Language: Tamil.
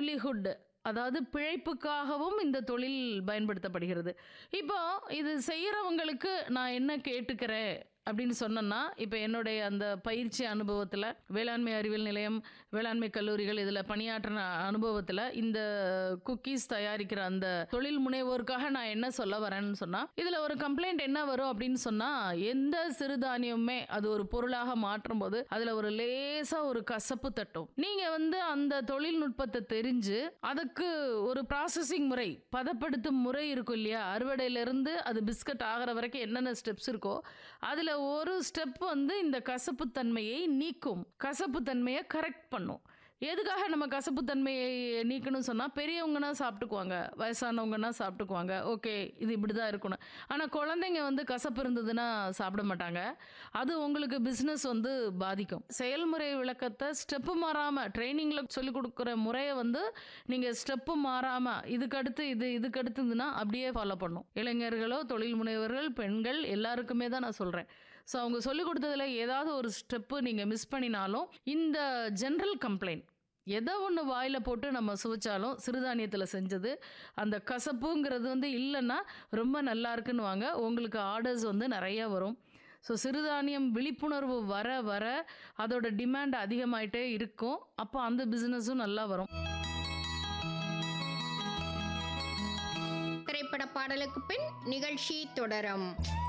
லைவ்லிஹுட் அதாவது பிழைப்புக்காகவும் இந்த தொழில் பயன்படுத்தப்படுகிறது இப்போ இது செய்கிறவங்களுக்கு நான் என்ன கேட்டுக்கிறேன் அப்படின்னு சொன்னேன்னா இப்போ என்னுடைய அந்த பயிற்சி அனுபவத்தில் வேளாண்மை அறிவியல் நிலையம் வேளாண்மை கல்லூரிகள் இதில் பணியாற்றின அனுபவத்தில் இந்த குக்கீஸ் தயாரிக்கிற அந்த தொழில் முனைவோருக்காக நான் என்ன சொல்ல வரேன்னு சொன்னால் இதில் ஒரு கம்ப்ளைண்ட் என்ன வரும் அப்படின்னு சொன்னால் எந்த சிறுதானியமுமே அது ஒரு பொருளாக மாற்றும் போது அதில் ஒரு லேசாக ஒரு கசப்பு தட்டும் நீங்கள் வந்து அந்த தொழில்நுட்பத்தை தெரிஞ்சு அதுக்கு ஒரு ப்ராசஸிங் முறை பதப்படுத்தும் முறை இருக்கும் இல்லையா அறுவடையிலிருந்து அது பிஸ்கட் ஆகிற வரைக்கும் என்னென்ன ஸ்டெப்ஸ் இருக்கோ அதில் ஒரு ஸ்டெப் வந்து இந்த கசப்புத்தன்மையை நீக்கும் கசப்புத்தன்மையை கரெக்ட் பண்ணும் எதுக்காக நம்ம கசப்புத்தன்மையை நீக்கணும்னு சொன்னால் பெரியவங்கன்னா சாப்பிட்டுக்குவாங்க வயசானவங்கன்னா சாப்பிட்டுக்குவாங்க ஓகே இது இப்படி தான் இருக்கணும் ஆனால் குழந்தைங்க வந்து கசப்பு இருந்ததுன்னா சாப்பிட மாட்டாங்க அது உங்களுக்கு பிஸ்னஸ் வந்து பாதிக்கும் செயல்முறை விளக்கத்தை ஸ்டெப்பு மாறாமல் ட்ரைனிங்கில் சொல்லிக் கொடுக்குற முறையை வந்து நீங்கள் ஸ்டெப்பு மாறாமல் இதுக்கு அடுத்து இது இதுக்கு அடுத்ததுன்னா அப்படியே ஃபாலோ பண்ணும் இளைஞர்களோ தொழில் முனைவர்கள் பெண்கள் எல்லாருக்குமே தான் நான் சொல்கிறேன் ஸோ அவங்க சொல்லிக் கொடுத்ததுல ஏதாவது ஒரு ஸ்டெப்பு நீங்கள் மிஸ் பண்ணினாலும் இந்த ஜென்ரல் கம்ப்ளைண்ட் எதை ஒன்று வாயில் போட்டு நம்ம சுவைச்சாலும் சிறுதானியத்தில் செஞ்சது அந்த கசப்புங்கிறது வந்து இல்லைன்னா ரொம்ப நல்லா இருக்குன்னு வாங்க உங்களுக்கு ஆர்டர்ஸ் வந்து நிறையா வரும் ஸோ சிறுதானியம் விழிப்புணர்வு வர வர அதோட டிமாண்ட் அதிகமாயிட்டே இருக்கும் அப்போ அந்த பிஸ்னஸும் நல்லா வரும் திரைப்பட பாடலுக்கு பின் நிகழ்ச்சி தொடரும்